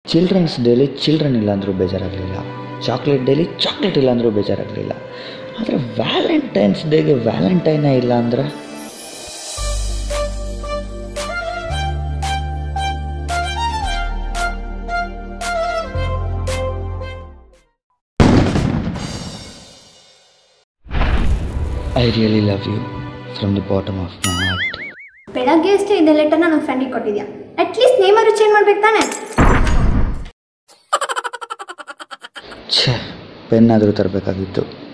children's daily children ಇಲ್ಲ ಅಂದರೂ ಬೇಜಾರಾಗಲಿಲ್ಲ chocolate daily chocolate ಇಲ್ಲ ಅಂದರೂ ಬೇಜಾರಾಗಲಿಲ್ಲ ಆದರೆ ವ್ಯಾಲೆಂಟೈನ್ಸ್ ಡೇಗೆ ವ್ಯಾಲೆಂಟೈನೇ ಇಲ್ಲ ಅಂದ್ರೆ I really love you from the bottom of my heart ಬೆಳಗ್ಗೆ ಅಷ್ಟೇ ಇದೇ ಲೆಟರ್ನ ನನ್ನ ಫ್ರೆಂಡಿಗೆ ಕೊಟ್ಟಿದ್ಯಾ ಅಟ್ಲೀಸ್ಟ್ ನೇಮಾರು ಚೇಂಜ್ ಮಾಡ್ಬೇಕು ತಾನೆ ಛೇ ಪೆನ್ನಾದರೂ ತರಬೇಕಾಗಿತ್ತು